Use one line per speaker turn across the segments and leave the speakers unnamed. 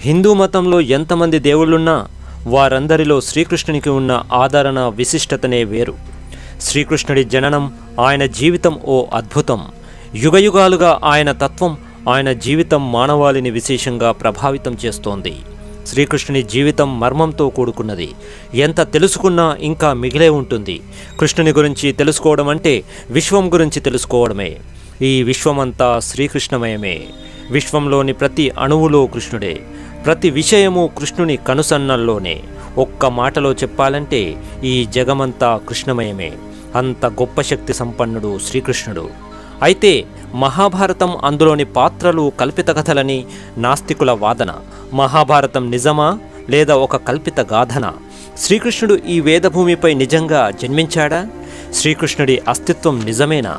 హిందూ మతంలో ఎంతమంది దేవుళ్ళున్నా వారందరిలో శ్రీకృష్ణునికి ఉన్న ఆదరణ విశిష్టతనే వేరు శ్రీకృష్ణుడి జననం ఆయన జీవితం ఓ అద్భుతం యుగయుగాలుగా ఆయన తత్వం ఆయన జీవితం మానవాళిని విశేషంగా ప్రభావితం చేస్తోంది శ్రీకృష్ణుని జీవితం మర్మంతో కూడుకున్నది ఎంత తెలుసుకున్నా ఇంకా మిగిలే ఉంటుంది కృష్ణుని గురించి తెలుసుకోవడం అంటే విశ్వం గురించి తెలుసుకోవడమే ఈ విశ్వమంతా శ్రీకృష్ణమయమే విశ్వంలోని ప్రతి అణువులో కృష్ణుడే ప్రతి విషయము కృష్ణుని కనుసన్నల్లోనే ఒక్క మాటలో చెప్పాలంటే ఈ జగమంతా కృష్ణమయమే అంత గొప్ప శక్తి సంపన్నుడు శ్రీకృష్ణుడు అయితే మహాభారతం అందులోని పాత్రలు కల్పిత కథలని నాస్తికుల వాదన మహాభారతం నిజమా లేదా ఒక కల్పిత గాథన శ్రీకృష్ణుడు ఈ వేదభూమిపై నిజంగా జన్మించాడా శ్రీకృష్ణుడి అస్తిత్వం నిజమేనా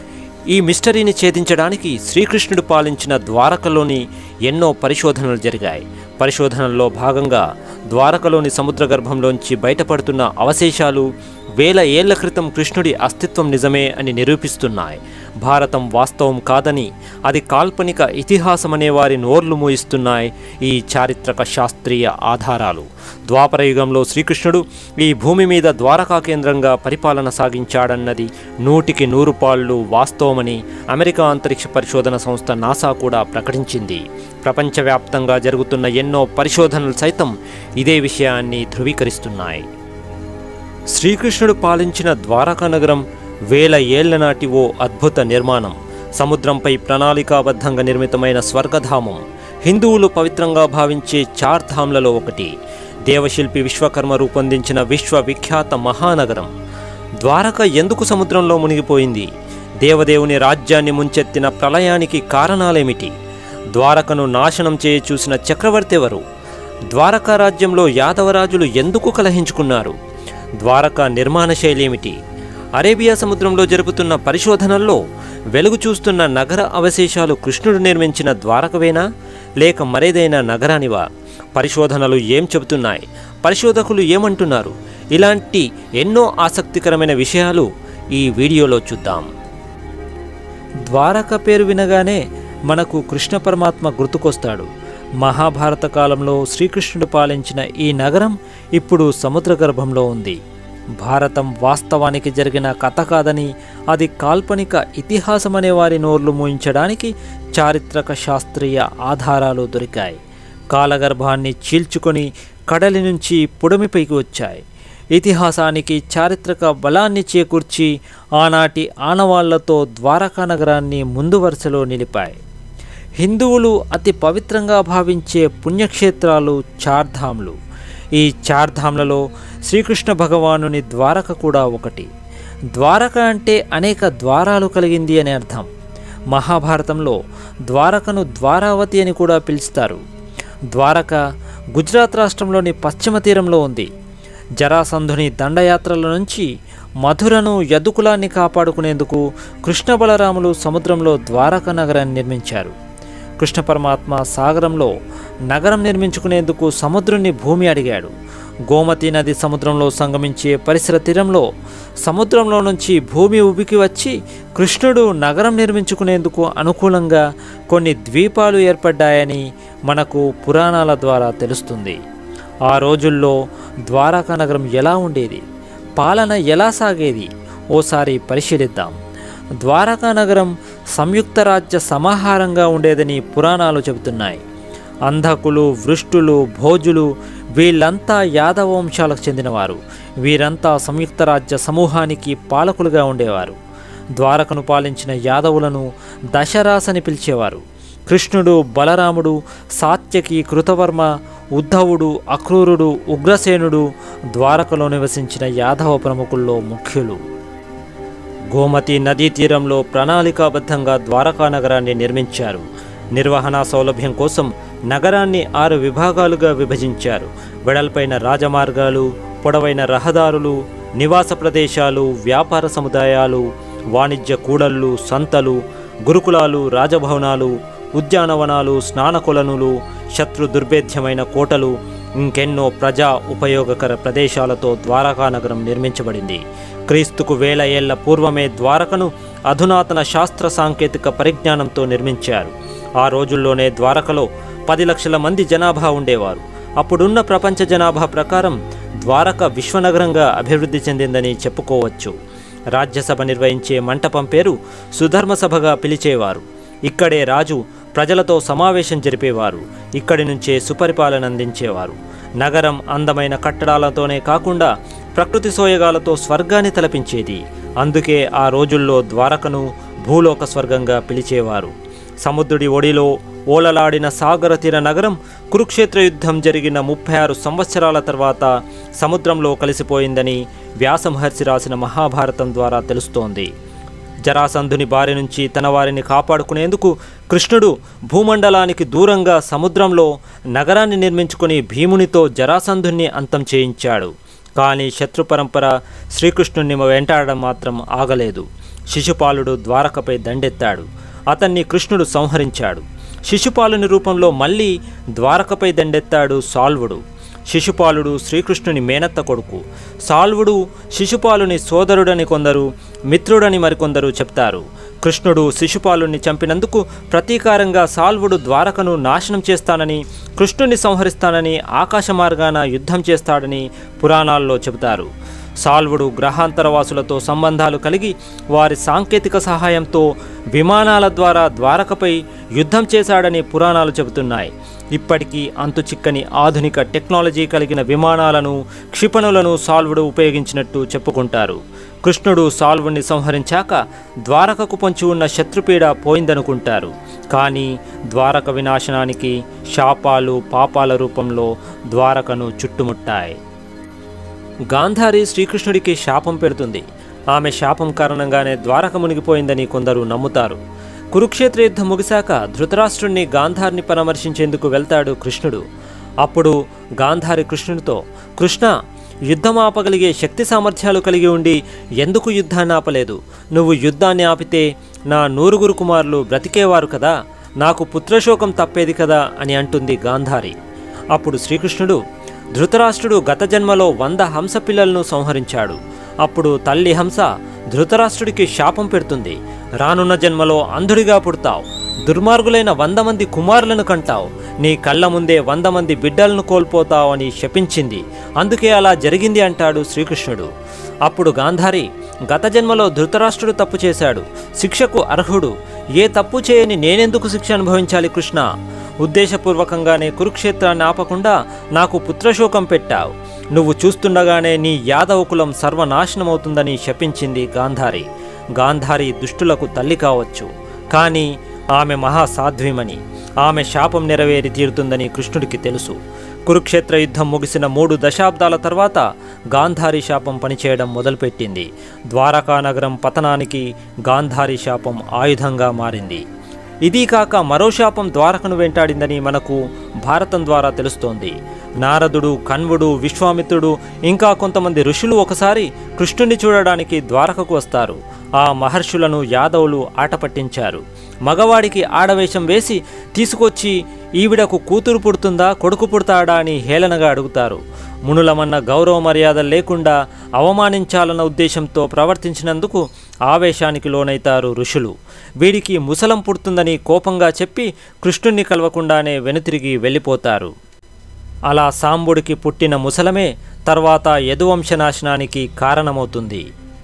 ఈ మిస్టరీని ఛేదించడానికి శ్రీకృష్ణుడు పాలించిన ద్వారకలోని ఎన్నో పరిశోధనలు జరిగాయి పరిశోధనల్లో భాగంగా ద్వారకలోని సముద్ర గర్భంలోంచి బయటపడుతున్న అవశేషాలు వేల ఏళ్ల క్రితం కృష్ణుడి అస్తిత్వం నిజమే అని నిరూపిస్తున్నాయి భారతం వాస్తవం కాదని అది కాల్పనిక ఇతిహాసమనే వారి నోర్లు మూయిస్తున్నాయి ఈ చారిత్రక శాస్త్రీయ ఆధారాలు ద్వాపరయుగంలో శ్రీకృష్ణుడు ఈ భూమి మీద ద్వారకా కేంద్రంగా పరిపాలన సాగించాడన్నది నూటికి నూరు పాళ్ళు వాస్తవమని అమెరికా అంతరిక్ష పరిశోధన సంస్థ నాసా కూడా ప్రకటించింది ప్రపంచవ్యాప్తంగా జరుగుతున్న ఎన్నో పరిశోధనలు సైతం ఇదే విషయాన్ని ధృవీకరిస్తున్నాయి శ్రీకృష్ణుడు పాలించిన ద్వారకా నగరం వేల ఏళ్ల నాటి ఓ అద్భుత నిర్మాణం సముద్రంపై ప్రణాళికాబద్ధంగా నిర్మితమైన స్వర్గధామం హిందువులు పవిత్రంగా భావించే చార్ ధామ్లలో ఒకటి దేవశిల్పి విశ్వకర్మ రూపొందించిన విశ్వవిఖ్యాత మహానగరం ద్వారక ఎందుకు సముద్రంలో మునిగిపోయింది దేవదేవుని రాజ్యాన్ని ముంచెత్తిన ప్రళయానికి కారణాలేమిటి ద్వారకను నాశనం చేయ చూసిన చక్రవర్తి ఎవరు ద్వారకా రాజ్యంలో యాదవరాజులు ఎందుకు కలహించుకున్నారు ద్వారకా నిర్మాణ శైలి ఏమిటి అరేబియా సముద్రంలో జరుపుతున్న పరిశోధనల్లో వెలుగు చూస్తున్న నగర అవశేషాలు కృష్ణుడు నిర్మించిన ద్వారకవేనా లేక మరేదైనా నగరానివా పరిశోధనలు ఏం చెబుతున్నాయి పరిశోధకులు ఏమంటున్నారు ఇలాంటి ఎన్నో ఆసక్తికరమైన విషయాలు ఈ వీడియోలో చూద్దాం ద్వారక పేరు వినగానే మనకు కృష్ణ పరమాత్మ గుర్తుకొస్తాడు మహాభారత కాలంలో శ్రీకృష్ణుడు పాలించిన ఈ నగరం ఇప్పుడు సముద్ర గర్భంలో ఉంది భారతం వాస్తవానికి జరిగిన కథ కాదని అది కాల్పనిక ఇతిహాసమనే వారి నోర్లు మూయించడానికి చారిత్రక శాస్త్రీయ ఆధారాలు దొరికాయి కాలగర్భాన్ని చీల్చుకొని కడలి నుంచి పుడమిపైకి వచ్చాయి ఇతిహాసానికి చారిత్రక బలాన్ని చేకూర్చి ఆనాటి ఆనవాళ్లతో ద్వారకా నగరాన్ని ముందు వరుసలో నిలిపాయి హిందువులు అతి పవిత్రంగా భావించే పుణ్యక్షేత్రాలు చార్ధామ్లు ఈ చార్ధామ్లలో శ్రీకృష్ణ భగవానుని ద్వారక కూడా ఒకటి ద్వారక అంటే అనేక ద్వారాలు కలిగింది అని అర్థం మహాభారతంలో ద్వారకను ద్వారావతి అని కూడా పిలుస్తారు ద్వారక గుజరాత్ రాష్ట్రంలోని పశ్చిమ తీరంలో ఉంది జరాసంధుని దండయాత్రల నుంచి మధురను యదుకులాన్ని కాపాడుకునేందుకు కృష్ణ బలరాములు సముద్రంలో ద్వారకా నగరాన్ని నిర్మించారు కృష్ణ పరమాత్మ సాగరంలో నగరం నిర్మించుకునేందుకు సముద్రుని భూమి అడిగాడు గోమతి నది సముద్రంలో సంగమించే పరిసర తీరంలో సముద్రంలో నుంచి భూమి ఉబికి వచ్చి కృష్ణుడు నగరం నిర్మించుకునేందుకు అనుకూలంగా కొన్ని ద్వీపాలు ఏర్పడ్డాయని మనకు పురాణాల ద్వారా తెలుస్తుంది ఆ రోజుల్లో ద్వారకా నగరం ఎలా ఉండేది పాలన ఎలా సాగేది ఓసారి పరిశీలిద్దాం ద్వారకా నగరం సంయుక్త రాజ్య సమాహారంగా ఉండేదని పురాణాలు చెబుతున్నాయి అంధకులు వృష్టులు భోజులు వీళ్ళంతా యాదవ వంశాలకు చెందినవారు వీరంతా సంయుక్త రాజ్య సమూహానికి పాలకులుగా ఉండేవారు ద్వారకను పాలించిన యాదవులను దశరాసని పిలిచేవారు కృష్ణుడు బలరాముడు సాత్యకి కృతవర్మ ఉద్ధవుడు అక్రూరుడు ఉగ్రసేనుడు ద్వారకలో నివసించిన యాదవ ప్రముఖుల్లో ముఖ్యులు గోమతి నదీ తీరంలో ప్రణాళికాబద్ధంగా ద్వారకా నగరాన్ని నిర్మించారు నిర్వహణ సౌలభ్యం కోసం నగరాన్ని ఆరు విభాగాలుగా విభజించారు వెడల్పైన రాజమార్గాలు పొడవైన రహదారులు నివాస ప్రదేశాలు వ్యాపార సముదాయాలు వాణిజ్య కూడళ్ళు సంతలు గురుకులాలు రాజభవనాలు ఉద్యానవనాలు స్నానకొలనులు శత్రు దుర్భేద్యమైన కోటలు ఇంకెన్నో ప్రజా ఉపయోగకర ప్రదేశాలతో ద్వారకా నగరం నిర్మించబడింది క్రీస్తుకు వేల ఏళ్ల పూర్వమే ద్వారకను అధునాతన శాస్త్ర సాంకేతిక పరిజ్ఞానంతో నిర్మించారు ఆ రోజుల్లోనే ద్వారకలో పది లక్షల మంది జనాభా ఉండేవారు అప్పుడున్న ప్రపంచ జనాభా ప్రకారం ద్వారక విశ్వనగరంగా అభివృద్ధి చెందిందని చెప్పుకోవచ్చు రాజ్యసభ నిర్వహించే మంటపం పేరు సుధర్మ సభగా పిలిచేవారు ఇక్కడే రాజు ప్రజలతో సమావేశం జరిపేవారు ఇక్కడి నుంచే సుపరిపాలన అందించేవారు నగరం అందమైన కట్టడాలతోనే కాకుండా ప్రకృతి సోయగాలతో స్వర్గాన్ని తలపించేది అందుకే ఆ రోజుల్లో ద్వారకను భూలోక స్వర్గంగా పిలిచేవారు సముద్రుడి ఒడిలో ఓలలాడిన సాగర తీర నగరం కురుక్షేత్ర యుద్ధం జరిగిన ముప్పై ఆరు సంవత్సరాల తర్వాత సముద్రంలో కలిసిపోయిందని వ్యాసమహర్షి రాసిన మహాభారతం ద్వారా తెలుస్తోంది జరాసంధుని బారి నుంచి తన వారిని కాపాడుకునేందుకు కృష్ణుడు భూమండలానికి దూరంగా సముద్రంలో నగరాన్ని నిర్మించుకుని భీమునితో జరాసంధుని అంతం చేయించాడు కానీ శత్రు పరంపర శ్రీకృష్ణుని వెంటాడడం మాత్రం ఆగలేదు శిశుపాలుడు ద్వారకపై దండెత్తాడు అతన్ని కృష్ణుడు సంహరించాడు శిశుపాలుని రూపంలో మళ్ళీ ద్వారకపై దండెత్తాడు సాల్వుడు శిశుపాలుడు శ్రీకృష్ణుని మేనత్త కొడుకు సాల్వుడు శిశుపాలుని సోదరుడని కొందరు మిత్రుడని మరికొందరు చెప్తారు కృష్ణుడు శిశుపాలుని చంపినందుకు ప్రతీకారంగా సాల్వుడు ద్వారకను నాశనం చేస్తానని కృష్ణుని సంహరిస్తానని ఆకాశ మార్గాన యుద్ధం చేస్తాడని పురాణాల్లో చెబుతారు సాల్వుడు గ్రహాంతరవాసులతో సంబంధాలు కలిగి వారి సాంకేతిక సహాయంతో విమానాల ద్వారా ద్వారకపై యుద్ధం చేశాడని పురాణాలు చెబుతున్నాయి ఇప్పటికీ అంతు చిక్కని ఆధునిక టెక్నాలజీ కలిగిన విమానాలను క్షిపణులను సాల్వుడు ఉపయోగించినట్టు చెప్పుకుంటారు కృష్ణుడు సాల్వుని సంహరించాక ద్వారకకు పొంచి ఉన్న శత్రుపీడ పోయిందనుకుంటారు కానీ ద్వారక వినాశనానికి శాపాలు పాపాల రూపంలో ద్వారకను చుట్టుముట్టాయి గాంధారి శ్రీకృష్ణుడికి శాపం పెడుతుంది ఆమె శాపం కారణంగానే ద్వారక మునిగిపోయిందని కొందరు నమ్ముతారు కురుక్షేత్ర యుద్ధం ముగిశాక ధృతరాష్ట్రుణ్ణి గాంధారిని పరామర్శించేందుకు వెళ్తాడు కృష్ణుడు అప్పుడు గాంధారి కృష్ణుడితో కృష్ణ యుద్ధం ఆపగలిగే శక్తి సామర్థ్యాలు కలిగి ఉండి ఎందుకు యుద్ధాన్ని ఆపలేదు నువ్వు యుద్ధాన్ని ఆపితే నా నూరుగురు కుమారులు బ్రతికేవారు కదా నాకు పుత్రశోకం తప్పేది కదా అని అంటుంది గాంధారి అప్పుడు శ్రీకృష్ణుడు ధృతరాష్ట్రుడు గత జన్మలో వంద హంస పిల్లలను సంహరించాడు అప్పుడు తల్లి హంస ధృతరాష్ట్రుడికి శాపం పెడుతుంది రానున్న జన్మలో అంధుడిగా పుడతావు దుర్మార్గులైన వంద మంది కుమారులను కంటావు నీ కళ్ళ ముందే వంద మంది బిడ్డలను కోల్పోతావు అని శపించింది అందుకే అలా జరిగింది అంటాడు శ్రీకృష్ణుడు అప్పుడు గాంధారి గత జన్మలో ధృతరాష్ట్రుడు తప్పు చేశాడు శిక్షకు అర్హుడు ఏ తప్పు చేయని నేనెందుకు శిక్ష అనుభవించాలి కృష్ణ ఉద్దేశపూర్వకంగానే కురుక్షేత్రాన్ని ఆపకుండా నాకు పుత్రశోకం పెట్టావు నువ్వు చూస్తుండగానే నీ యాదవ కులం సర్వనాశనమవుతుందని శపించింది గాంధారి గాంధారి దుష్టులకు తల్లి కావచ్చు కానీ ఆమె మహాసాధ్వీమని ఆమె శాపం నెరవేరి తీరుతుందని కృష్ణుడికి తెలుసు కురుక్షేత్ర యుద్ధం ముగిసిన మూడు దశాబ్దాల తర్వాత గాంధారి శాపం పనిచేయడం మొదలుపెట్టింది ద్వారకా నగరం పతనానికి గాంధారి శాపం ఆయుధంగా మారింది ఇదీ కాక మరో శాపం ద్వారకను వెంటాడిందని మనకు భారతం ద్వారా తెలుస్తోంది నారదుడు కన్వుడు విశ్వామిత్రుడు ఇంకా కొంతమంది ఋషులు ఒకసారి కృష్ణుని చూడడానికి ద్వారకకు వస్తారు ఆ మహర్షులను యాదవులు ఆట పట్టించారు మగవాడికి ఆడవేషం వేసి తీసుకొచ్చి ఈవిడకు కూతురు పుడుతుందా కొడుకు పుడతాడా అని హేళనగా అడుగుతారు మునులమన్న గౌరవ మర్యాద లేకుండా అవమానించాలన్న ఉద్దేశంతో ప్రవర్తించినందుకు ఆవేశానికి లోనైతారు ఋషులు వీడికి ముసలం పుడుతుందని కోపంగా చెప్పి కృష్ణుణ్ణి కలవకుండానే వెనుతిరిగి వెళ్ళిపోతారు అలా సాంబుడికి పుట్టిన ముసలమే తర్వాత యదువంశనాశనానికి కారణమవుతుంది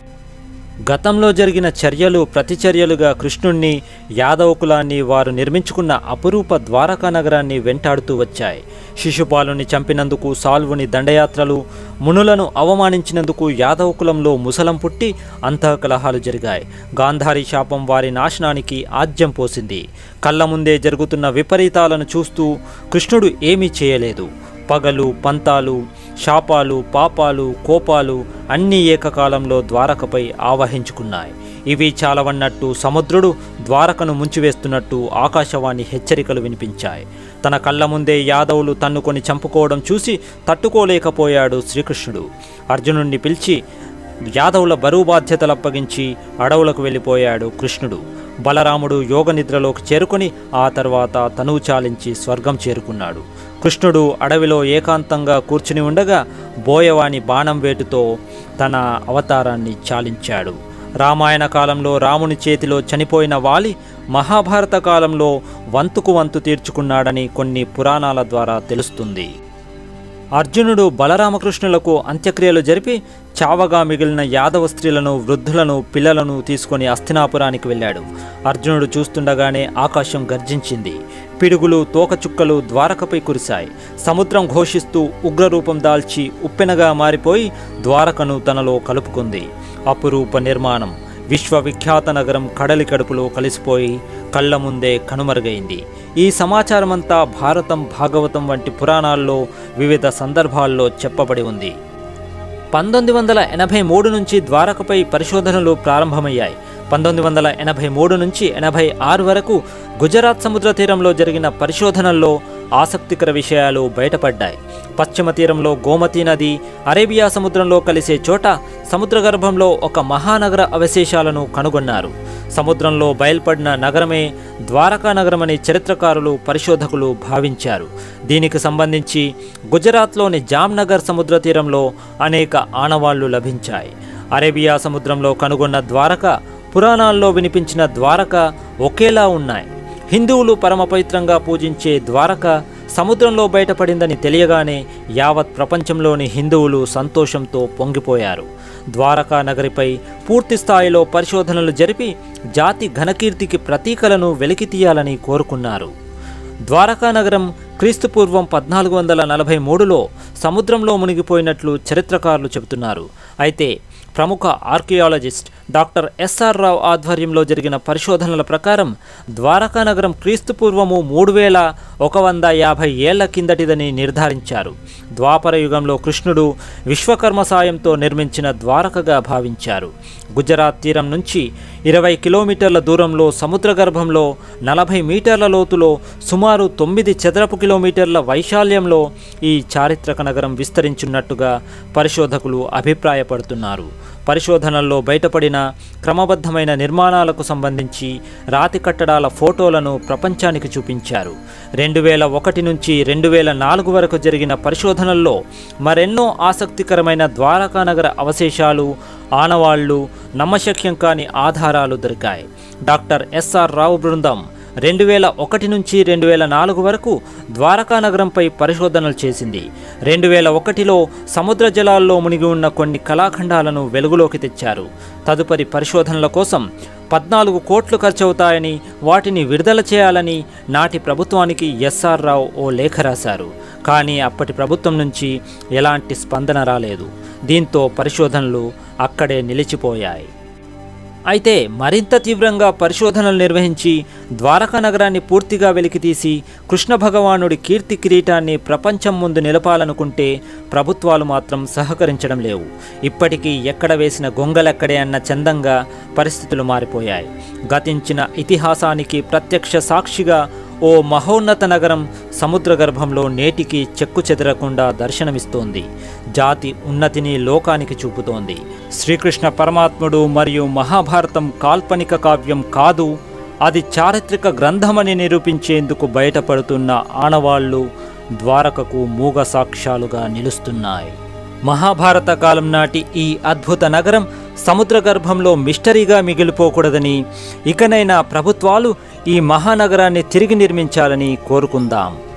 గతంలో జరిగిన చర్యలు ప్రతిచర్యలుగా కృష్ణుణ్ణి యాదవ కులాన్ని వారు నిర్మించుకున్న అపురూప ద్వారకా నగరాన్ని వెంటాడుతూ వచ్చాయి శిశుపాలుని చంపినందుకు సాల్వుని దండయాత్రలు మునులను అవమానించినందుకు యాదవ కులంలో ముసలం పుట్టి అంతఃకలహాలు జరిగాయి గాంధారి శాపం వారి నాశనానికి ఆజ్యం పోసింది కళ్ళ ముందే జరుగుతున్న విపరీతాలను చూస్తూ కృష్ణుడు ఏమీ చేయలేదు పగలు పంతాలు శాపాలు పాపాలు కోపాలు అన్నీ ఏకకాలంలో ద్వారకపై ఆవహించుకున్నాయి ఇవి చాలవన్నట్టు సముద్రుడు ద్వారకను ముంచివేస్తున్నట్టు ఆకాశవాణి హెచ్చరికలు వినిపించాయి తన కళ్ళ ముందే యాదవులు తన్నుకొని చంపుకోవడం చూసి తట్టుకోలేకపోయాడు శ్రీకృష్ణుడు అర్జునుడిని పిలిచి యాదవుల బరువు బాధ్యతలు అప్పగించి అడవులకు వెళ్ళిపోయాడు కృష్ణుడు బలరాముడు యోగ నిద్రలోకి చేరుకొని ఆ తర్వాత తనువు చాలించి స్వర్గం చేరుకున్నాడు కృష్ణుడు అడవిలో ఏకాంతంగా కూర్చుని ఉండగా బోయవాని బాణం వేటుతో తన అవతారాన్ని చాలించాడు రామాయణ కాలంలో రాముని చేతిలో చనిపోయిన వాలి మహాభారత కాలంలో వంతుకు వంతు తీర్చుకున్నాడని కొన్ని పురాణాల ద్వారా తెలుస్తుంది అర్జునుడు బలరామకృష్ణులకు అంత్యక్రియలు జరిపి చావగా మిగిలిన యాదవ స్త్రీలను వృద్ధులను పిల్లలను తీసుకొని అస్థినాపురానికి వెళ్ళాడు అర్జునుడు చూస్తుండగానే ఆకాశం గర్జించింది పిడుగులు తోకచుక్కలు ద్వారకపై కురిశాయి సముద్రం ఘోషిస్తూ ఉగ్రరూపం దాల్చి ఉప్పెనగా మారిపోయి ద్వారకను తనలో కలుపుకుంది అపురూప నిర్మాణం విశ్వవిఖ్యాత నగరం కడలి కడుపులో కలిసిపోయి కళ్ళ ముందే కనుమరుగైంది ఈ సమాచారమంతా భారతం భాగవతం వంటి పురాణాల్లో వివిధ సందర్భాల్లో చెప్పబడి ఉంది పంతొమ్మిది వందల ఎనభై మూడు నుంచి ద్వారకపై పరిశోధనలు ప్రారంభమయ్యాయి పంతొమ్మిది వందల ఎనభై మూడు నుంచి ఎనభై ఆరు వరకు గుజరాత్ సముద్ర తీరంలో జరిగిన పరిశోధనల్లో ఆసక్తికర విషయాలు బయటపడ్డాయి పశ్చిమ తీరంలో గోమతీ నది అరేబియా సముద్రంలో కలిసే చోట సముద్ర గర్భంలో ఒక మహానగర అవశేషాలను కనుగొన్నారు సముద్రంలో బయల్పడిన నగరమే ద్వారకా నగరమని చరిత్రకారులు పరిశోధకులు భావించారు దీనికి సంబంధించి గుజరాత్లోని జామ్నగర్ సముద్ర తీరంలో అనేక ఆనవాళ్లు లభించాయి అరేబియా సముద్రంలో కనుగొన్న ద్వారక పురాణాల్లో వినిపించిన ద్వారక ఒకేలా ఉన్నాయి హిందువులు పరమ పవిత్రంగా పూజించే ద్వారక సముద్రంలో బయటపడిందని తెలియగానే యావత్ ప్రపంచంలోని హిందువులు సంతోషంతో పొంగిపోయారు ద్వారకా నగరిపై పూర్తి స్థాయిలో పరిశోధనలు జరిపి జాతి ఘనకీర్తికి ప్రతీకలను వెలికి తీయాలని కోరుకున్నారు ద్వారకా నగరం క్రీస్తుపూర్వం పద్నాలుగు వందల నలభై మూడులో సముద్రంలో మునిగిపోయినట్లు చరిత్రకారులు చెబుతున్నారు అయితే ప్రముఖ ఆర్కియాలజిస్ట్ డాక్టర్ ఎస్ఆర్ రావు ఆధ్వర్యంలో జరిగిన పరిశోధనల ప్రకారం ద్వారకా నగరం క్రీస్తుపూర్వము మూడు వేల ఒక వంద యాభై ఏళ్ల కిందటిదని నిర్ధారించారు ద్వాపర యుగంలో కృష్ణుడు విశ్వకర్మ సాయంతో నిర్మించిన ద్వారకగా భావించారు గుజరాత్ తీరం నుంచి ఇరవై కిలోమీటర్ల దూరంలో సముద్ర గర్భంలో నలభై మీటర్ల లోతులో సుమారు తొమ్మిది చదరపు కిలోమీటర్ల వైశాల్యంలో ఈ చారిత్రక నగరం విస్తరించున్నట్టుగా పరిశోధకులు అభిప్రాయపడుతున్నారు పరిశోధనల్లో బయటపడిన క్రమబద్ధమైన నిర్మాణాలకు సంబంధించి రాతి కట్టడాల ఫోటోలను ప్రపంచానికి చూపించారు రెండు వేల ఒకటి నుంచి రెండు వేల నాలుగు వరకు జరిగిన పరిశోధనల్లో మరెన్నో ఆసక్తికరమైన ద్వారకా నగర అవశేషాలు ఆనవాళ్లు నమ్మశక్యం కాని ఆధారాలు దొరికాయి డాక్టర్ ఎస్ఆర్ రావు బృందం రెండు వేల ఒకటి నుంచి రెండు వేల నాలుగు వరకు ద్వారకా నగరంపై పరిశోధనలు చేసింది రెండు వేల ఒకటిలో సముద్ర జలాల్లో మునిగి ఉన్న కొన్ని కళాఖండాలను వెలుగులోకి తెచ్చారు తదుపరి పరిశోధనల కోసం పద్నాలుగు కోట్లు ఖర్చవుతాయని వాటిని విడుదల చేయాలని నాటి ప్రభుత్వానికి ఎస్ఆర్ రావు ఓ లేఖ రాశారు కానీ అప్పటి ప్రభుత్వం నుంచి ఎలాంటి స్పందన రాలేదు దీంతో పరిశోధనలు అక్కడే నిలిచిపోయాయి అయితే మరింత తీవ్రంగా పరిశోధనలు నిర్వహించి ద్వారకా నగరాన్ని పూర్తిగా వెలికితీసి కృష్ణ భగవానుడి కీర్తి కిరీటాన్ని ప్రపంచం ముందు నిలపాలనుకుంటే ప్రభుత్వాలు మాత్రం సహకరించడం లేవు ఇప్పటికీ ఎక్కడ వేసిన గొంగలెక్కడే అన్న చందంగా పరిస్థితులు మారిపోయాయి గతించిన ఇతిహాసానికి ప్రత్యక్ష సాక్షిగా ఓ మహోన్నత నగరం సముద్ర గర్భంలో నేటికి చెక్కు చెదరకుండా దర్శనమిస్తోంది జాతి ఉన్నతిని లోకానికి చూపుతోంది శ్రీకృష్ణ పరమాత్ముడు మరియు మహాభారతం కాల్పనిక కావ్యం కాదు అది చారిత్రక గ్రంథమని నిరూపించేందుకు బయటపడుతున్న ఆనవాళ్లు ద్వారకకు మూగ సాక్ష్యాలుగా నిలుస్తున్నాయి మహాభారత కాలం నాటి ఈ అద్భుత నగరం సముద్ర గర్భంలో మిస్టరీగా మిగిలిపోకూడదని ఇకనైనా ప్రభుత్వాలు ఈ మహానగరాన్ని తిరిగి నిర్మించాలని కోరుకుందాం